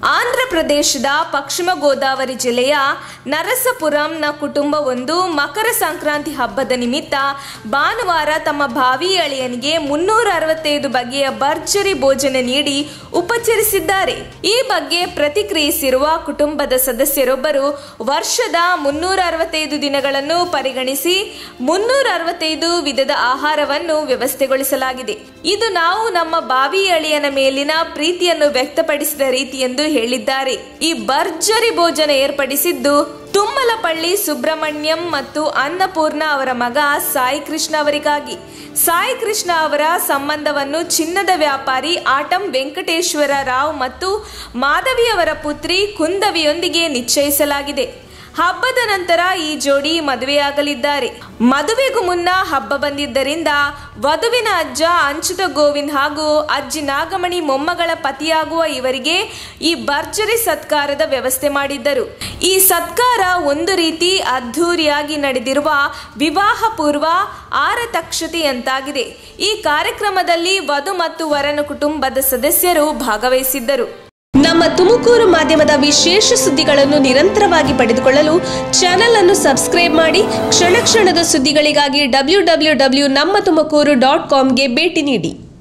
ಆಂಧ್ರ ಪ್ರದೇಶದ ಪಶ್ಚಿಮ ಗೋದಾವರಿ ಜಿಲ್ಲೆಯ ನರಸಪುರಂನ ಕುಟುಂಬವೊಂದು ಮಕರ ಸಂಕ್ರಾಂತಿ ಹಬ್ಬದ ನಿಮಿತ್ತ ಭಾನುವಾರ ತಮ್ಮ ಭಾವಿ ಅಳಿಯನಿಗೆ ಮುನ್ನೂರ ಅರವತ್ತೈದು ಬಗೆಯ ಭರ್ಜರಿ ಭೋಜನ ನೀಡಿ ಉಪಚರಿಸಿದ್ದಾರೆ ಈ ಬಗ್ಗೆ ಪ್ರತಿಕ್ರಿಯಿಸಿರುವ ಕುಟುಂಬದ ಸದಸ್ಯರೊಬ್ಬರು ವರ್ಷದ ಮುನ್ನೂರ ಅರವತ್ತೈದು ದಿನಗಳನ್ನು ಪರಿಗಣಿಸಿ ಮುನ್ನೂರ ಅರವತ್ತೈದು ವಿಧದ ಆಹಾರವನ್ನು ವ್ಯವಸ್ಥೆಗೊಳಿಸಲಾಗಿದೆ ಇದು ನಾವು ನಮ್ಮ ಬಾವಿ ಅಳಿಯನ ಮೇಲಿನ ಪ್ರೀತಿಯನ್ನು ವ್ಯಕ್ತಪಡಿಸಿದ ರೀತಿ ಎಂದು ಹೇಳಿದ್ದಾರೆ ಈ ಭರ್ಜರಿ ಭೋಜನ ಏರ್ಪಡಿಸಿದ್ದು ತುಮ್ಮಲಪಳ್ಳಿ ಸುಬ್ರಹ್ಮಣ್ಯಂ ಮತ್ತು ಅನ್ನಪೂರ್ಣ ಅವರ ಮಗ ಸಾಯಿ ಕೃಷ್ಣ ಅವರಿಗಾಗಿ ಸಾಯಿ ಕೃಷ್ಣ ಅವರ ಸಂಬಂಧವನ್ನು ಚಿನ್ನದ ವ್ಯಾಪಾರಿ ಆಟಂ ವೆಂಕಟೇಶ್ವರ ರಾವ್ ಮತ್ತು ಮಾಧವಿ ಅವರ ಪುತ್ರಿ ಕುಂದವಿಯೊಂದಿಗೆ ನಿಶ್ಚಯಿಸಲಾಗಿದೆ ಹಬ್ಬದ ನಂತರ ಈ ಜೋಡಿ ಮದುವೆಯಾಗಲಿದ್ದಾರೆ ಮದುವೆಗೂ ಮುನ್ನ ಹಬ್ಬ ಬಂದಿದ್ದರಿಂದ ವಧುವಿನ ಅಜ್ಜ ಅಂಚುತ ಗೋವಿಂದ್ ಹಾಗೂ ಅಜ್ಜಿ ನಾಗಮಣಿ ಮೊಮ್ಮಗಳ ಪತಿಯಾಗುವ ಇವರಿಗೆ ಈ ಭರ್ಜರಿ ಸತ್ಕಾರದ ವ್ಯವಸ್ಥೆ ಮಾಡಿದ್ದರು ಈ ಸತ್ಕಾರ ಒಂದು ರೀತಿ ಅದ್ಧೂರಿಯಾಗಿ ನಡೆದಿರುವ ವಿವಾಹ ಪೂರ್ವ ಆರತಕ್ಷತೆಯಂತಾಗಿದೆ ಈ ಕಾರ್ಯಕ್ರಮದಲ್ಲಿ ವಧು ಮತ್ತು ವರನ ಕುಟುಂಬದ ಸದಸ್ಯರು ಭಾಗವಹಿಸಿದ್ದರು ನಮ್ಮ ತುಮಕೂರು ಮಾಧ್ಯಮದ ವಿಶೇಷ ಸುದ್ದಿಗಳನ್ನು ನಿರಂತರವಾಗಿ ಪಡೆದುಕೊಳ್ಳಲು ಚಾನೆಲ್ ಅನ್ನು ಸಬ್ಸ್ಕ್ರೈಬ್ ಮಾಡಿ ಕ್ಷಣ ಕ್ಷಣದ ಸುದ್ದಿಗಳಿಗಾಗಿ ಡಬ್ಲ್ಯೂ ಡಬ್ಲ್ಯೂ ಡಬ್ಲ್ಯೂ ನಮ್ಮ ತುಮಕೂರು ಡಾಟ್ ಕಾಮ್ಗೆ ಭೇಟಿ ನೀಡಿ